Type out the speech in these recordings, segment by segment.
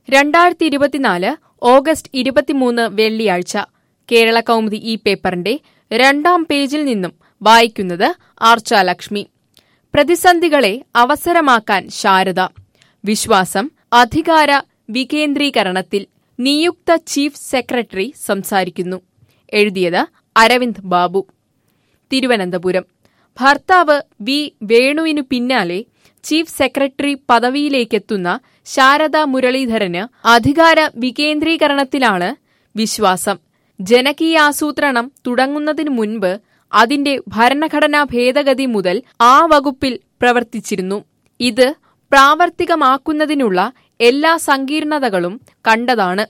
രണ്ടായിരത്തി ഇരുപത്തിനാല് ഓഗസ്റ്റ് ഇരുപത്തിമൂന്ന് വെള്ളിയാഴ്ച കേരള കൗമുദി ഈ പേപ്പറിന്റെ രണ്ടാം പേജിൽ നിന്നും വായിക്കുന്നത് ആർച്ച ലക്ഷ്മി പ്രതിസന്ധികളെ അവസരമാക്കാൻ ശാരദ വിശ്വാസം അധികാര വികേന്ദ്രീകരണത്തിൽ നിയുക്ത ചീഫ് സെക്രട്ടറി സംസാരിക്കുന്നു എഴുതിയത് അരവിന്ദ് ബാബു തിരുവനന്തപുരം ഭർത്താവ് വി വേണുവിനു പിന്നാലെ ചീഫ് സെക്രട്ടറി പദവിയിലേക്കെത്തുന്ന ശാരദ മുരളീധരന് അധികാര വികേന്ദ്രീകരണത്തിലാണ് വിശ്വാസം ജനകീയാസൂത്രണം തുടങ്ങുന്നതിനു മുൻപ് അതിന്റെ ഭരണഘടനാ ഭേദഗതി മുതൽ ആ വകുപ്പിൽ പ്രവർത്തിച്ചിരുന്നു ഇത് പ്രാവർത്തികമാക്കുന്നതിനുള്ള എല്ലാ സങ്കീർണതകളും കണ്ടതാണ്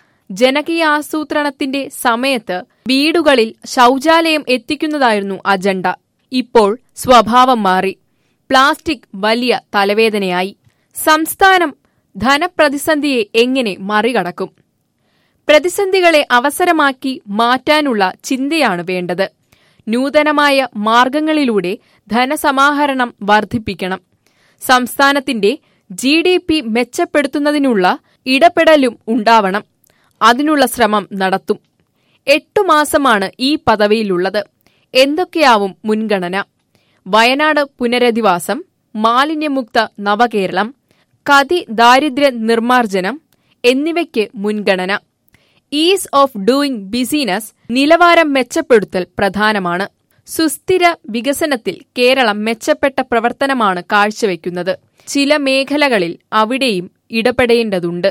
ജനകീയാസൂത്രണത്തിന്റെ സമയത്ത് വീടുകളിൽ ശൗചാലയം എത്തിക്കുന്നതായിരുന്നു അജണ്ട ഇപ്പോൾ സ്വഭാവം മാറി പ്ലാസ്റ്റിക് വലിയ തലവേദനയായി സംസ്ഥാനം ധനപ്രതിസന്ധിയെ എങ്ങനെ മറികടക്കും പ്രതിസന്ധികളെ അവസരമാക്കി മാറ്റാനുള്ള ചിന്തയാണ് വേണ്ടത് നൂതനമായ മാർഗങ്ങളിലൂടെ ധനസമാഹരണം വർദ്ധിപ്പിക്കണം സംസ്ഥാനത്തിന്റെ ജി ഡി പി മെച്ചപ്പെടുത്തുന്നതിനുള്ള ഇടപെടലും ഉണ്ടാവണം അതിനുള്ള ശ്രമം നടത്തും എട്ടു മാസമാണ് ഈ പദവിയിലുള്ളത് എന്തൊക്കെയാവും മുൻഗണന വയനാട് പുനരധിവാസം മാലിന്യമുക്ത നവകേരളം കതി ദാരിദ്ര്യ നിർമ്മാർജ്ജനം എന്നിവയ്ക്ക് മുൻഗണന ഈസ് ഓഫ് ഡൂയിങ് ബിസിനസ് നിലവാരം മെച്ചപ്പെടുത്തൽ പ്രധാനമാണ് സുസ്ഥിര വികസനത്തിൽ കേരളം മെച്ചപ്പെട്ട പ്രവർത്തനമാണ് കാഴ്ചവെക്കുന്നത് ചില മേഖലകളിൽ അവിടെയും ഇടപെടേണ്ടതുണ്ട്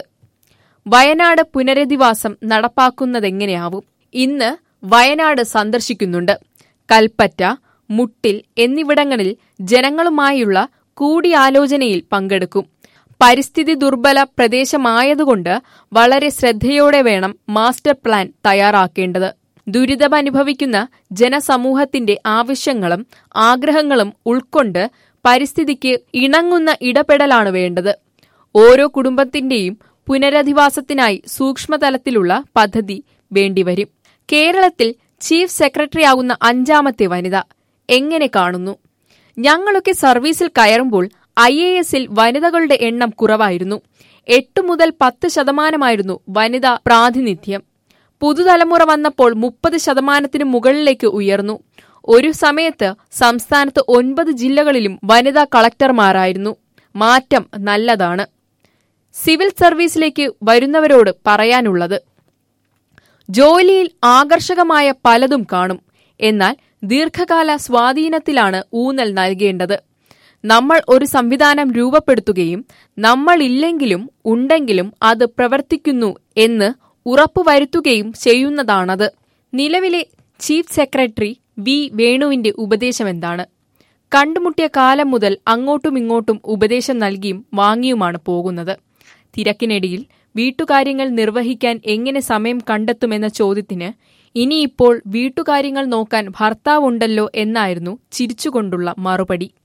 വയനാട് പുനരധിവാസം നടപ്പാക്കുന്നതെങ്ങനെയാവും ഇന്ന് വയനാട് സന്ദർശിക്കുന്നുണ്ട് കൽപ്പറ്റ മുട്ടിൽ എന്നിവിടങ്ങളിൽ ജനങ്ങളുമായുള്ള കൂടിയാലോചനയിൽ പങ്കെടുക്കും പരിസ്ഥിതി ദുർബല പ്രദേശമായതുകൊണ്ട് വളരെ ശ്രദ്ധയോടെ വേണം മാസ്റ്റർ പ്ലാൻ തയ്യാറാക്കേണ്ടത് ദുരിതമനുഭവിക്കുന്ന ജനസമൂഹത്തിന്റെ ആവശ്യങ്ങളും ആഗ്രഹങ്ങളും ഉൾക്കൊണ്ട് പരിസ്ഥിതിക്ക് ഇണങ്ങുന്ന ഇടപെടലാണ് വേണ്ടത് ഓരോ കുടുംബത്തിന്റെയും പുനരധിവാസത്തിനായി സൂക്ഷ്മതലത്തിലുള്ള പദ്ധതി വേണ്ടിവരും കേരളത്തിൽ ചീഫ് സെക്രട്ടറിയാകുന്ന അഞ്ചാമത്തെ വനിത എങ്ങനെ കാണുന്നു ഞങ്ങളൊക്കെ സർവീസിൽ കയറുമ്പോൾ ഐ എ എസിൽ വനിതകളുടെ എണ്ണം കുറവായിരുന്നു എട്ട് മുതൽ പത്ത് ശതമാനമായിരുന്നു വനിതാ പ്രാതിനിധ്യം പുതുതലമുറ വന്നപ്പോൾ മുപ്പത് ശതമാനത്തിന് മുകളിലേക്ക് ഉയർന്നു ഒരു സമയത്ത് സംസ്ഥാനത്ത് ഒൻപത് ജില്ലകളിലും വനിതാ കളക്ടർമാരായിരുന്നു മാറ്റം നല്ലതാണ് സിവിൽ സർവീസിലേക്ക് വരുന്നവരോട് പറയാനുള്ളത് ജോലിയിൽ ആകർഷകമായ പലതും കാണും എന്നാൽ ദീർഘകാല സ്വാധീനത്തിലാണ് ഊന്നൽ നൽകേണ്ടത് നമ്മൾ ഒരു സംവിധാനം രൂപപ്പെടുത്തുകയും നമ്മളില്ലെങ്കിലും ഉണ്ടെങ്കിലും അത് പ്രവർത്തിക്കുന്നു എന്ന് ഉറപ്പുവരുത്തുകയും ചെയ്യുന്നതാണത് നിലവിലെ ചീഫ് സെക്രട്ടറി വി വേണുവിന്റെ ഉപദേശമെന്താണ് കണ്ടുമുട്ടിയ കാലം മുതൽ അങ്ങോട്ടും ഇങ്ങോട്ടും ഉപദേശം നൽകിയും വാങ്ങിയുമാണ് പോകുന്നത് തിരക്കിനിടയിൽ വീട്ടുകാര്യങ്ങൾ നിർവഹിക്കാൻ എങ്ങനെ സമയം കണ്ടെത്തുമെന്ന ചോദ്യത്തിന് ഇനിയിപ്പോൾ വീട്ടുകാര്യങ്ങൾ നോക്കാൻ ഭർത്താവുണ്ടല്ലോ എന്നായിരുന്നു ചിരിച്ചുകൊണ്ടുള്ള മറുപടി